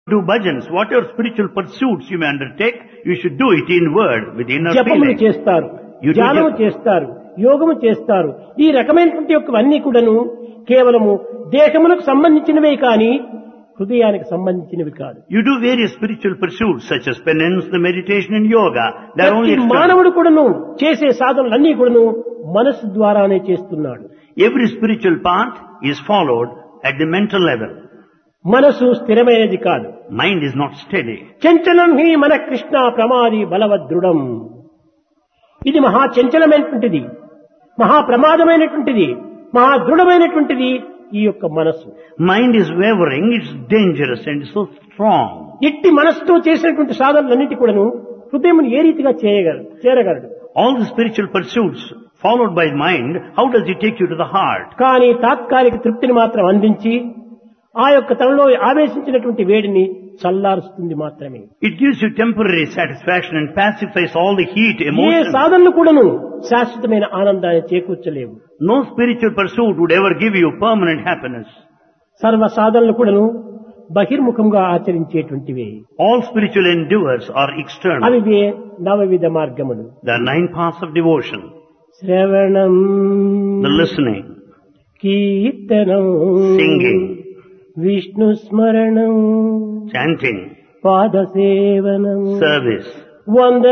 do bhajans, whatever spiritual pursuits you may undertake, you should do it in word, with inner జపములు feeling. చేస్తారు You do ధ్యానము japa. చేస్తారు యోగము చేస్తారు ఈ రకమైనటువంటి యొక్కవన్నీ కూడాను కేవలము దేశములకు సంబంధించినవే కానీ హృదయానికి సంబంధించినవి కాదు You do various spiritual pursuits such as penance, the meditation and yoga. They're only ప్రతి external. మానవుడు కూడాను చేసే సాధనలన్నీ కూడాను మనస్సు ద్వారానే చేస్తున్నాడు Every spiritual path is followed at the mental level. మనసు స్థిరమైనది కాదు Mind is not steady. చంచలం హి మన కృష్ణ ప్రమాది బలవదృఢం ఇది మహా చంచలమైనటువంటిది మహా ప్రమాదమైనటువంటిది మహా దృఢమైనటువంటిది ఈ యొక్క మనస్సు Mind is wavering, it's dangerous and so strong. ఇట్టి మనస్సుతో చేసినటువంటి సాధనలన్నిటి కూడాను హృదయం ఏ రీతిగా చేయగలరు చేరగలడు All the spiritual pursuits followed by mind, how does it take you to the heart? కానీ తాత్కాలిక తృప్తిని మాత్రం అందించి ఆ యొక్క తనలో ఆవేశించినటువంటి వేడిని చల్లారుస్తుంది మాత్రమే It gives you temporary satisfaction and pacifies all the heat, A emotion. సాధనలు కూడాను శాశ్వతమైన ఆనందాన్ని చేకూర్చలేవు No spiritual pursuit would ever give you permanent happiness. సర్వ సాధనలు కూడాను బహిర్ముఖంగా ఆచరించేటువంటివే All spiritual endeavors are external. అవివే నవవిధ మార్గములు There are nine paths of devotion. శ్రవణం The listening, కీర్తనం Singing. విష్ణు స్మరణం chanting, పాదసేవనం service, వంద